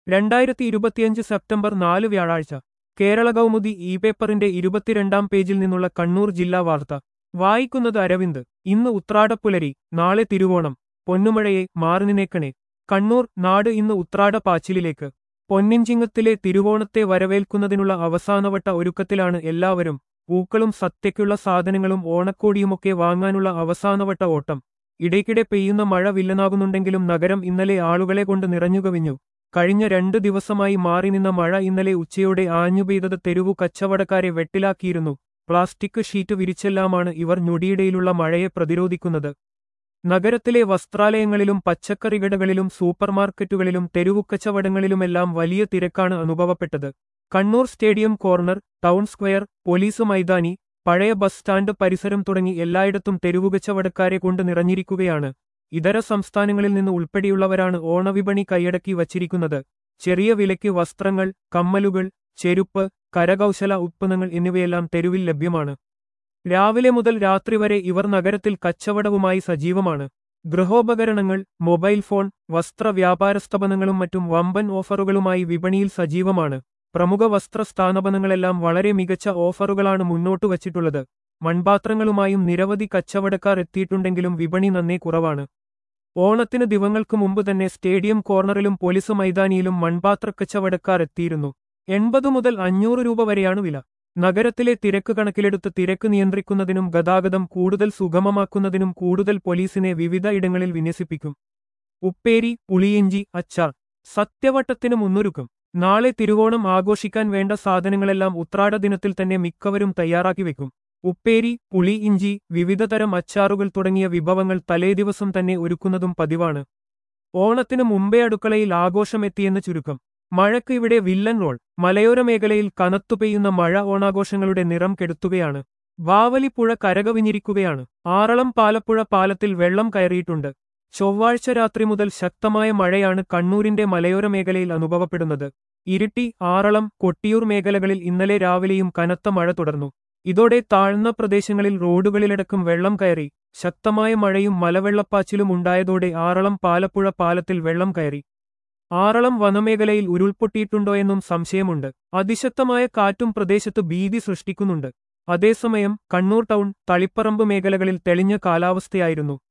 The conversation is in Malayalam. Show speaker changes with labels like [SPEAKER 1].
[SPEAKER 1] രണ്ടായിരത്തി ഇരുപത്തിയഞ്ച് സെപ്റ്റംബർ നാല് വ്യാഴാഴ്ച കേരള കൗമുദി ഇ പേപ്പറിന്റെ ഇരുപത്തിരണ്ടാം പേജിൽ നിന്നുള്ള കണ്ണൂർ ജില്ലാ വാർത്ത വായിക്കുന്നത് അരവിന്ദ് ഇന്ന് ഉത്രാടപ്പുലരി നാളെ തിരുവോണം പൊന്നുമഴയെ മാറിനിന്നേക്കണേ കണ്ണൂർ നാട് ഇന്ന് ഉത്രാട പാച്ചിലിലേക്ക് പൊന്നിഞ്ചിങ്ങത്തിലെ തിരുവോണത്തെ വരവേൽക്കുന്നതിനുള്ള അവസാനവട്ട ഒരുക്കത്തിലാണ് എല്ലാവരും പൂക്കളും സത്യയ്ക്കുള്ള സാധനങ്ങളും ഓണക്കോടിയുമൊക്കെ വാങ്ങാനുള്ള അവസാനവട്ട ഓട്ടം ഇടയ്ക്കിടെ പെയ്യുന്ന മഴ വില്ലനാകുന്നുണ്ടെങ്കിലും നഗരം ഇന്നലെ ആളുകളെ കൊണ്ട് നിറഞ്ഞുകവിഞ്ഞു കഴിഞ്ഞ രണ്ടു ദിവസമായി മാറി നിന്ന മഴ ഇന്നലെ ഉച്ചയോടെ ആഞ്ഞുപെയ്തത് തെരുവു കച്ചവടക്കാരെ വെട്ടിലാക്കിയിരുന്നു പ്ലാസ്റ്റിക് ഷീറ്റ് വിരിച്ചെല്ലാമാണ് ഇവർ ഞൊടിയിടയിലുള്ള മഴയെ പ്രതിരോധിക്കുന്നത് നഗരത്തിലെ വസ്ത്രാലയങ്ങളിലും പച്ചക്കറികടകളിലും സൂപ്പർമാർക്കറ്റുകളിലും തെരുവുക്കച്ചവടങ്ങളിലുമെല്ലാം വലിയ തിരക്കാണ് അനുഭവപ്പെട്ടത് Kannur stadium corner town square police മൈതാനി പഴയ ബസ് സ്റ്റാൻഡ് പരിസരം തുടങ്ങി എല്ലായിടത്തും തെരുവുകച്ചവടക്കാരെ കൊണ്ട് നിറഞ്ഞിരിക്കുകയാണ് ഇതര സംസ്ഥാനങ്ങളിൽ നിന്ന് ഉൾപ്പെടെയുള്ളവരാണ് ഓണവിപണി കൈയടക്കി വച്ചിരിക്കുന്നത് ചെറിയ വിലയ്ക്ക് വസ്ത്രങ്ങൾ കമ്മലുകൾ ചെരുപ്പ് കരകൗശല ഉത്പന്നങ്ങൾ എന്നിവയെല്ലാം തെരുവിൽ ലഭ്യമാണ് രാവിലെ മുതൽ രാത്രി വരെ ഇവർ നഗരത്തിൽ കച്ചവടവുമായി സജീവമാണ് ഗൃഹോപകരണങ്ങൾ മൊബൈൽ ഫോൺ വസ്ത്ര വ്യാപാര സ്ഥാപനങ്ങളും മറ്റും വമ്പൻ ഓഫറുകളുമായി വിപണിയിൽ സജീവമാണ് പ്രമുഖ വസ്ത്ര സ്ഥാപനങ്ങളെല്ലാം വളരെ മികച്ച ഓഫറുകളാണ് മുന്നോട്ടു വച്ചിട്ടുള്ളത് മൺപാത്രങ്ങളുമായും നിരവധി കച്ചവടക്കാർ എത്തിയിട്ടുണ്ടെങ്കിലും വിപണി നന്നേ കുറവാണ് ഓണത്തിന് ദിവങ്ങൾക്ക് മുമ്പ് തന്നെ സ്റ്റേഡിയം കോർണറിലും പോലീസ് മൈതാനിയിലും മൺപാത്ര കച്ചവടക്കാർ എത്തിയിരുന്നു എൺപത് മുതൽ അഞ്ഞൂറ് രൂപ വരെയാണ് വില നഗരത്തിലെ തിരക്ക് കണക്കിലെടുത്ത് തിരക്ക് നിയന്ത്രിക്കുന്നതിനും ഗതാഗതം കൂടുതൽ സുഗമമാക്കുന്നതിനും കൂടുതൽ പോലീസിനെ വിവിധ ഇടങ്ങളിൽ വിന്യസിപ്പിക്കും ഉപ്പേരി പുളിയിഞ്ചി അച്ചാർ സത്യവട്ടത്തിന് മുന്നൊരുക്കും നാളെ തിരുവോണം ആഘോഷിക്കാൻ വേണ്ട സാധനങ്ങളെല്ലാം ഉത്രാട ദിനത്തിൽ തന്നെ മിക്കവരും തയ്യാറാക്കി വെക്കും ഉപ്പേരി പുളി ഇഞ്ചി വിവിധതരം അച്ചാറുകൾ തുടങ്ങിയ വിഭവങ്ങൾ തലേദിവസം തന്നെ ഒരുക്കുന്നതും പതിവാണ് ഓണത്തിന് മുമ്പേ അടുക്കളയിൽ ആഘോഷമെത്തിയെന്ന് ചുരുക്കം മഴയ്ക്ക് ഇവിടെ വില്ലൻ റോൾ മലയോര മേഖലയിൽ കനത്തു പെയ്യുന്ന മഴ ഓണാഘോഷങ്ങളുടെ നിറം കെടുത്തുകയാണ് വാവലിപ്പുഴ കരകവിഞ്ഞിരിക്കുകയാണ് ആറളം പാലപ്പുഴ പാലത്തിൽ വെള്ളം കയറിയിട്ടുണ്ട് ചൊവ്വാഴ്ച രാത്രി മുതൽ ശക്തമായ മഴയാണ് കണ്ണൂരിന്റെ മലയോര മേഖലയിൽ അനുഭവപ്പെടുന്നത് ഇരിട്ടി ആറളം കൊട്ടിയൂർ മേഖലകളിൽ ഇന്നലെ രാവിലെയും കനത്ത മഴ തുടർന്നു ഇതോടെ താഴ്ന്ന പ്രദേശങ്ങളിൽ റോഡുകളിലടക്കം വെള്ളം കയറി ശക്തമായ മഴയും മലവെള്ളപ്പാച്ചിലും ഉണ്ടായതോടെ ആറളം പാലപ്പുഴ പാലത്തിൽ വെള്ളം കയറി ആറളം വനമേഖലയിൽ ഉരുൾപൊട്ടിയിട്ടുണ്ടോയെന്നും സംശയമുണ്ട് അതിശക്തമായ കാറ്റും പ്രദേശത്ത് ഭീതി സൃഷ്ടിക്കുന്നുണ്ട് അതേസമയം കണ്ണൂർ ടൗൺ തളിപ്പറമ്പ് മേഖലകളിൽ തെളിഞ്ഞ കാലാവസ്ഥയായിരുന്നു